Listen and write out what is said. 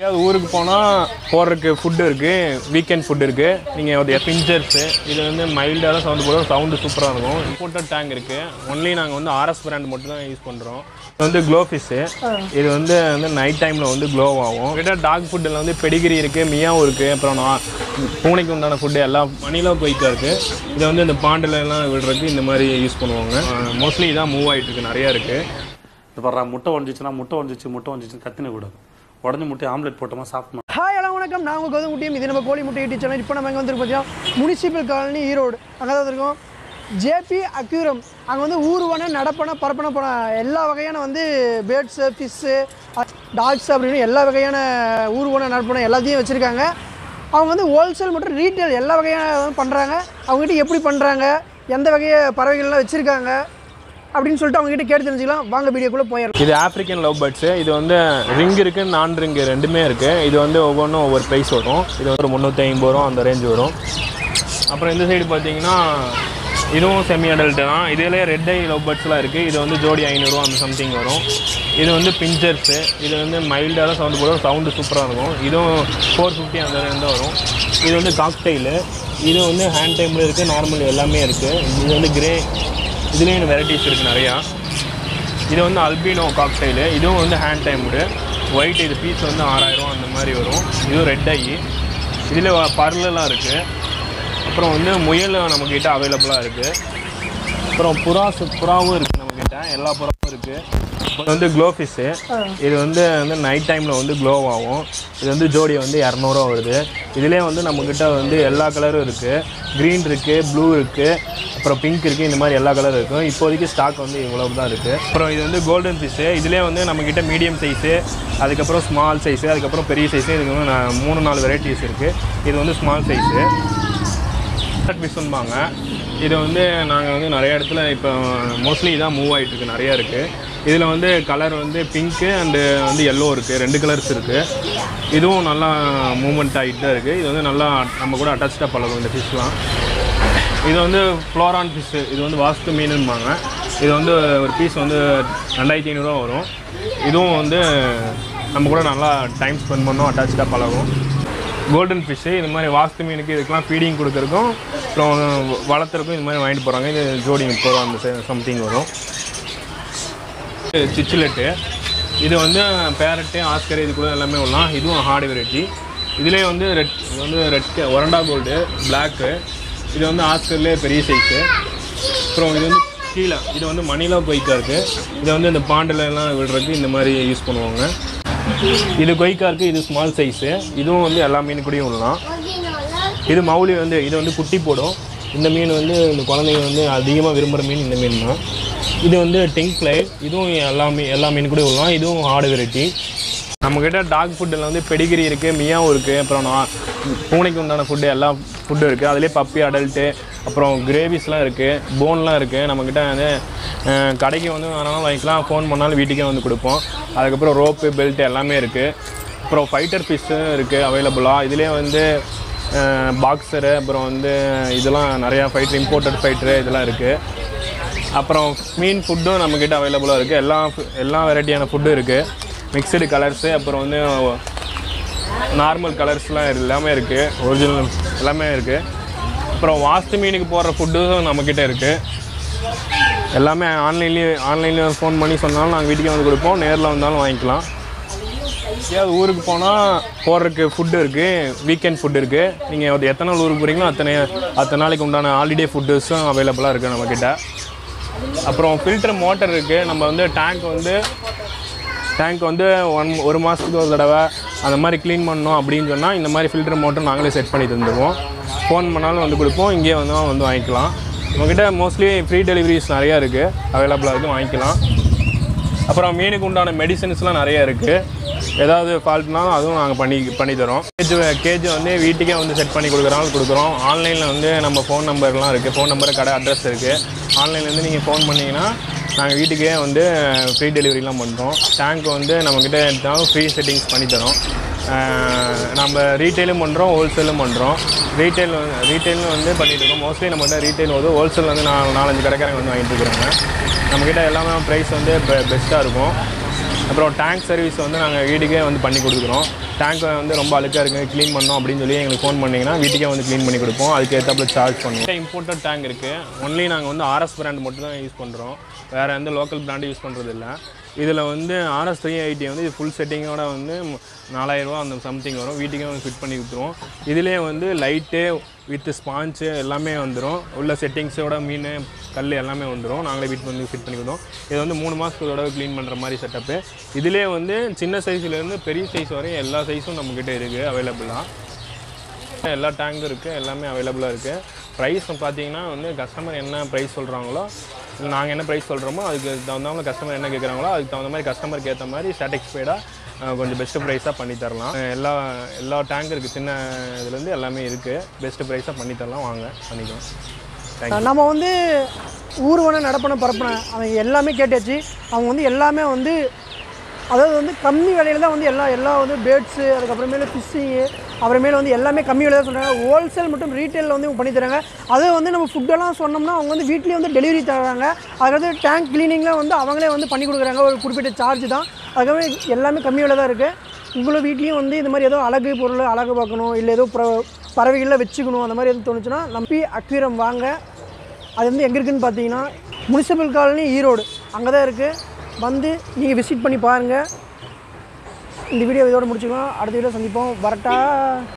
அது ஊருக்கு போனால் போடுறதுக்கு ஃபுட்டு இருக்குது வீக்கெண்ட் ஃபுட் இருக்குது நீங்கள் ஒரு பிஞ்சர்ஸு இது வந்து மைல்டாக தான் சவுண்டு போடும் சவுண்டு சூப்பராக இருக்கும் இம்போர்ட்டட் டேங்க் இருக்குது ஒன்லி நாங்கள் வந்து ஆர்எஸ் பிராண்ட் மட்டும் தான் யூஸ் பண்ணுறோம் இது வந்து க்ளோ ஃபிஷ்ஷு இது வந்து வந்து நைட் டைமில் வந்து க்ளோ ஆகும் கிட்ட டாக் ஃபுட்டில் வந்து பெடிகிரி இருக்குது மியாவும் இருக்குது அப்புறம் நான் பூனைக்கு உண்டான ஃபுட்டு எல்லாம் மணிலாம் போய்க்கா இருக்குது இதை வந்து இந்த பாண்டில் எல்லாம் விடுறதுக்கு இந்த மாதிரி யூஸ் பண்ணுவாங்க மோஸ்ட்லி இதான் மூவ் ஆகிட்டு இருக்கு நிறையா இருக்குது இது பாரு முட்டை ஒஞ்சிச்சுன்னா முட்டை ஒஞ்சிச்சு முட்டை ஒஞ்சிச்சுன்னு கத்தின கூடாது உடஞ்சி முட்டை ஆம்லெட் போட்டோமா சாப்பிடணும் ஹாய் எல்லாம் வணக்கம் நான் உங்கள் கௌதம் குட்டியும் இது நம்ம கோழி முட்டை யூடியூப் சேனல் இப்போ நம்ம எங்கே வந்து பார்த்தீங்கன்னா முனிசிபல் காலனி ஈரோடு அங்கே தான் இருக்கோம் ஜேபி அக்யூரம் அங்கே வந்து ஊர்வன நடப்பன பரப்பன போன எல்லா வகையான வந்து பேர்ட்ஸு ஃபிஷ்ஷு டாக்ஸ் அப்படின்னு எல்லா வகையான ஊர்வன நடப்பன எல்லாத்தையும் வச்சுருக்காங்க அவங்க வந்து ஹோல்சேல் மற்றும் ரீட்டைல் எல்லா வகையான பண்ணுறாங்க அவங்ககிட்ட எப்படி பண்ணுறாங்க எந்த வகைய பறவைகள்லாம் வச்சுருக்காங்க அப்படின்னு சொல்லிட்டு அவங்ககிட்ட கேட்டு தெரிஞ்சுக்கலாம் வாங்க வீடியோக்குள்ளே போயிடலாம் இது ஆப்ரிக்கன் லவ் பேர்ட்ஸு இது வந்து ரிங் இருக்குது நான் ரிங் ரெண்டுமே இருக்குது இது வந்து ஒவ்வொன்றும் ஒவ்வொரு ப்ரைஸ் வரும் இது வந்து முந்நூற்றி ஐம்பது ரூபா அந்த ரேஞ்ச் வரும் அப்புறம் இந்த சைடு பார்த்தீங்கன்னா இதுவும் செமி அடல்ட்டு தான் இதிலே ரெட் ஐ லவ் பேர்ட்ஸ்லாம் இருக்குது இது வந்து ஜோடி ஐநூறுரூவா அந்த சம்திங் வரும் இது வந்து பிஞ்சர்ஸு இது வந்து மைல்டாக தான் சவுண்டு போடும் சவுண்டு சூப்பராக இருக்கும் இதுவும் ஃபோர் ஃபிஃப்டி அந்த ரேஞ்ச் தான் வரும் இது வந்து காக்டைலு இது வந்து ஹேண்ட் டைமில் இருக்குது நார்மல் எல்லாமே இருக்குது இது வந்து கிரே இதுலேயும் வெரைட்டிஸ் இருக்குது நிறையா இது வந்து அல்பினோ காக்டைலு இதுவும் வந்து ஹேண்ட் டைம்டு ஒயிட் இது பீஸ் வந்து ஆறாயிரம் அந்த மாதிரி வரும் இதுவும் ரெட் ஐ இதில் பர்லெலாம் இருக்குது அப்புறம் வந்து முயல் நம்மக்கிட்ட அவைலபிளாக இருக்குது அப்புறம் புறா சு- புறாவும் இருக்குது நம்மக்கிட்ட எல்லா புறாவும் இருக்குது இப்போ வந்து க்ளோ ஃபிஷ்ஷு இது வந்து வந்து நைட் டைமில் வந்து க்ளோ ஆகும் இது வந்து ஜோடி வந்து இரநூறுவா வருது இதுலேயே வந்து நம்மக்கிட்ட வந்து எல்லா கலரும் இருக்குது க்ரீன் இருக்குது ப்ளூ இருக்குது அப்புறம் பிங்க் இருக்குது இந்த மாதிரி எல்லா கலரும் இருக்கும் இப்போதைக்கு ஸ்டாக் வந்து இவ்வளவு தான் இருக்குது அப்புறம் இது வந்து கோல்டன் ஃபிஷ்ஷு இதுலேயே வந்து நம்மக்கிட்ட மீடியம் சைஸு அதுக்கப்புறம் ஸ்மால் சைஸு அதுக்கப்புறம் பெரிய சைஸு இதுக்கு வந்து நான் மூணு நாலு வெரைட்டிஸ் இருக்குது இது வந்து ஸ்மால் சைஸு கட் ஃபிஷ்ஷும்பாங்க இது வந்து நாங்கள் வந்து நிறைய இடத்துல இப்போ மோஸ்ட்லி இதான் மூவ் ஆகிட்டு இருக்கு நிறையா இருக்குது இதில் வந்து கலர் வந்து பிங்க்கு அண்டு வந்து எல்லோ இருக்குது ரெண்டு கலர்ஸ் இருக்குது இதுவும் நல்லா மூமெண்ட் ஆகிட்டு தான் இருக்குது இது வந்து நல்லா நம்ம கூட அட்டாச்சாக பழகும் இந்த ஃபிஷ்லாம் இது வந்து ஃப்ளோரான் ஃபிஷ்ஷு இது வந்து வாஸ்து மீனும்பாங்க இது வந்து ஒரு பீஸ் வந்து ரெண்டாயிரத்தி ஐநூறுரூவா வரும் இதுவும் வந்து நம்ம கூட நல்லா டைம் ஸ்பெண்ட் பண்ணோம் அட்டாச்சாக பழகும் கோல்டன் ஃபிஷ்ஷு இது மாதிரி வாஸ்து மீனுக்கு இதுக்கெல்லாம் ஃபீடிங் கொடுக்குறதுக்கும் அப்புறம் வளர்த்துறதுக்கும் இது மாதிரி வாங்கிட்டு போகிறாங்க இது ஜோடி முப்பது ரூபா அந்த சம்திங் வரும் சிச்சிலெட்டு இது வந்து பேரட்டு ஆஸ்கர் இது கூட எல்லாமே வரலாம் இதுவும் ஹார்டு வெரைட்டி இதுலேயே வந்து ரெட் இது வந்து ரெட் ஒரண்டா கோல்டு பிளாக்கு இது வந்து ஆஸ்கர்லேயே பெரிய சைஸு அப்புறம் இது வந்து கீழே இது வந்து மணிலா கொய்க்கா இருக்குது இதை வந்து இந்த பாண்டில் எல்லாம் விடுறதுக்கு இந்த மாதிரி யூஸ் பண்ணுவாங்க இது கொய்க்கா இருக்குது இது ஸ்மால் சைஸு இதுவும் வந்து எல்லா மீன் கூடயும் விடலாம் இது மௌலி வந்து இது வந்து குட்டி போடும் இந்த மீன் வந்து இந்த குழந்தைங்க வந்து அதிகமாக விரும்புகிற மீன் இந்த மீன் தான் இது வந்து டிங்க் ஃப்ளை இதுவும் எல்லா மீன் எல்லா மீன் கூட விடலாம் இதுவும் ஆடு வெரைட்டி நம்மக்கிட்ட டாக் ஃபுட்டில் வந்து பெடிகிரி இருக்குது மியாவும் இருக்குது அப்புறம் நான் பூனைக்கு உண்டான ஃபுட்டு எல்லா ஃபுட்டும் இருக்குது அதிலே பப்பி அடல்ட்டு அப்புறம் கிரேவிஸ்லாம் இருக்குது போன்லாம் இருக்குது நம்மக்கிட்ட வந்து அஹ், கடைக்கு வந்து வேணாலும் வாங்கிக்கலாம் ஃபோன் பண்ணாலும் வீட்டுக்கே வந்து கொடுப்போம் அதுக்கப்புறம் ரோப்பு பெல்ட் எல்லாமே இருக்குது அப்புறம் ஃபைட்டர் பீஸும் இருக்குது அவைலபிளாக இதுலேயே வந்து பாக்ஸரு அப்புறம் வந்து இதெல்லாம் நிறையா ஃபைட்டர் இம்போர்ட்டட் ஃபைட்டரு இதெல்லாம் இருக்குது அப்புறம் மீன் ஃபுட்டும் நம்மக்கிட்ட அவைலபிளாக இருக்குது எல்லா ஃபு- எல்லா வெரைட்டியான ஃபுட்டும் இருக்குது மிக்சடு கலர்ஸு அப்புறம் வந்து நார்மல் கலர்ஸ்லாம் எல்லாமே இருக்குது ஒரிஜினல் எல்லாமே இருக்குது அப்புறம் வாஸ்து மீனுக்கு போடுற ஃபுட்டும் நம்மக்கிட்ட இருக்குது எல்லாமே ஆன்லைன்லேயே ஆன்லைனில் ஃபோன் பண்ணி சொன்னாலும் நாங்கள் வீட்டுக்கே வந்து கொடுப்போம் நேரில் வந்தாலும் வாங்கிக்கலாம் எங்கேயாவது ஊருக்கு போனால் போடுறதுக்கு ஃபுட்டு இருக்குது வீக்கெண்ட் ஃபுட் இருக்குது நீங்கள் ஒரு எத்தனை நாள் ஊருக்கு போகிறீங்களோ அத்தனை அத்தனை நாளைக்கு உண்டான ஹாலிடே ஃபுட்டுஸும் அவைலபிளாக இருக்குது நம்மக்கிட்ட அப்புறம் ஃபில்டர் மோட்டர் இருக்குது நம்ம வந்து டேங்க் வந்து டேங்க் வந்து ஒன் ஒரு மாதத்துக்கு ஒரு தடவை அந்த மாதிரி க்ளீன் பண்ணணும் அப்படின்னு சொன்னால் இந்த மாதிரி ஃபில்டர் மோட்டர் நாங்களே செட் பண்ணி தந்துடுவோம் ஃபோன் பண்ணாலும் வந்து கொடுப்போம் இங்கேயே வந்து வந்து வாங்கிக்கலாம் நம்மக்கிட்ட மோஸ்ட்லி ஃப்ரீ டெலிவரிஸ் நிறையா இருக்குது அவைலபிளாக இருக்குது வாங்கிக்கலாம் அப்புறம் மீனுக்கு உண்டான மெடிசன்ஸ்லாம் நிறைய இருக்குது ஏதாவது ஃபால்ட்னாலும் அதுவும் நாங்கள் பண்ணி பண்ணி தரோம் கேஜ் கேஜ் வந்து வீட்டுக்கே வந்து செட் பண்ணி கொடுக்குறோம் கொடுக்குறோம் ஆன்லைனில் வந்து நம்ம ஃபோன் நம்பர்லாம் இருக்குது ஃபோன் நம்பர் கடை அட்ரஸ் இருக்குது ஆன்லைன்லேருந்து நீங்கள் ஃபோன் பண்ணிங்கன்னா நாங்கள் வீட்டுக்கே வந்து ஃப்ரீ டெலிவரிலாம் பண்ணுறோம் டேங்க் வந்து நம்மக்கிட்ட எடுத்தாலும் ஃப்ரீ செட்டிங்ஸ் பண்ணி தரோம் ஆஹ் நம்ம ரீட்டைலும் பண்ணுறோம் ஹோல்சேலும் பண்ணுறோம் ரீட்டைல் ரீட்டைலும் வந்து பண்ணிட்டு இருக்கோம் மோஸ்ட்லி நம்மகிட்ட ரீட்டைல் வந்து ஹோல்சேல் வந்து நான் நாலஞ்சு கடைக்காரங்க வந்து வாங்கிட்டு இருக்கிறாங்க நம்மக்கிட்ட எல்லாமே ப்ரைஸ் வந்து பெ பெஸ்ட்டாக இருக்கும் அப்புறம் டேங்க் சர்வீஸ் வந்து நாங்கள் வீட்டுக்கே வந்து பண்ணி கொடுக்குறோம் டேங்க் வந்து ரொம்ப அழுக்காக இருக்குது க்ளீன் பண்ணோம் அப்படின்னு சொல்லி எங்களுக்கு ஃபோன் பண்ணிங்கன்னா வீட்டுக்கே வந்து க்ளீன் பண்ணி கொடுப்போம் அதுக்கு ஏற்றாப்புல சார்ஜ் பண்ணுவோம் இம்போர்ட்டட் டேங்க் இருக்குது ஒன்லி நாங்கள் வந்து ஆர்எஸ் பிராண்ட் மட்டும் தான் யூஸ் பண்ணுறோம் வேறு எந்த லோக்கல் பிராண்டும் யூஸ் பண்ணுறது இல்லை இதில் வந்து ஆர்எஸ் த்ரீ ஐடி வந்து இது ஃபுல் செட்டிங்கோட வந்து நாலாயிரரூவா அந்த சம்திங் வரும் வீட்டுக்கே வந்து ஃபிட் பண்ணி கொடுத்துருவோம் இதிலே வந்து லைட்டு வித் ஸ்பாஞ்சு எல்லாமே வந்துடும் உள்ள செட்டிங்ஸோட மீன் கல் எல்லாமே வந்துடும் நாங்களே வீட்டு வந்து ஃபிட் பண்ணி கொடுத்தோம் இது வந்து மூணு மாதத்துக்கு தடவை க்ளீன் பண்ணுற மாதிரி செட்டப்பு இதிலே வந்து சின்ன சைஸ்லேருந்து பெரிய சைஸ் வரையும் எல்லா சைஸும் நம்மக்கிட்ட இருக்குது அவைலபிளாக எல்லா டேங்கும் இருக்குது எல்லாமே அவைலபிளாக இருக்குது ப்ரைஸ் பார்த்தீங்கன்னா வந்து கஸ்டமர் என்ன ப்ரைஸ் சொல்கிறாங்களோ இல்லை நாங்கள் என்ன ப்ரைஸ் சொல்கிறோமோ அதுக்கு தகுந்தவங்க கஸ்டமர் என்ன கேட்குறாங்களோ அதுக்கு தகுந்த மாதிரி கஸ்டமருக்கு ஏற்ற மாதிரி சாட்டிஸ்ஃபைடாக கொஞ்சம் பெஸ்ட்டு ப்ரைஸாக பண்ணி தரலாம் அஹ் எல்லா எல்லா டேங்க் இருக்குது சின்ன இதுலேருந்து எல்லாமே இருக்குது பெஸ்ட்டு ப்ரைஸாக பண்ணி தரலாம் வாங்க பண்ணிக்கலாம் தேங்க்யூ நம்ம வந்து ஊர்வன நடப்பன பரப்பன அவங்க எல்லாமே கேட்டாச்சு அவங்க வந்து எல்லாமே வந்து அதாவது வந்து கம்மி விலையில தான் வந்து எல்லா எல்லா வந்து பேர்ட்ஸு அதுக்கப்புறமேல ஃபிஷ்ஷிங்கு அப்புறமேல வந்து எல்லாமே கம்மி விலையில தான் சொல்கிறாங்க ஹோல்சேல் மற்றும் ரீட்டைலில் வந்து பண்ணி தராங்க அது வந்து நம்ம ஃபுட்டெல்லாம் சொன்னோம்னா அவங்க வந்து வீட்லேயே வந்து டெலிவரி தராங்க அதுக்கடுத்து டேங்க் க்ளீனிங்லாம் வந்து அவங்களே வந்து பண்ணி கொடுக்குறாங்க ஒரு குறிப்பிட்ட சார்ஜ் தான் அதுக்கப்புறம் எல்லாமே கம்மி விலை தான் இருக்குது உங்களும் வீட்லேயும் வந்து இந்த மாதிரி ஏதோ அழகு பொருள் அழகு பார்க்கணும் இல்லை ஏதோ பிற பறவைகளில் வச்சுக்கணும் அந்த மாதிரி எதுவும் தோணுச்சுன்னா நம்பி அக்வீரம் வாங்க அது வந்து எங்கே இருக்குன்னு பார்த்தீங்கன்னா முனிசிபல் காலனி ஈரோடு அங்கே தான் இருக்குது வந்து நீங்கள் விசிட் பண்ணி பாருங்கள் இந்த வீடியோ இதோட முடிச்சுக்கலாம் அடுத்த வீடியோ சந்திப்போம் வரட்டா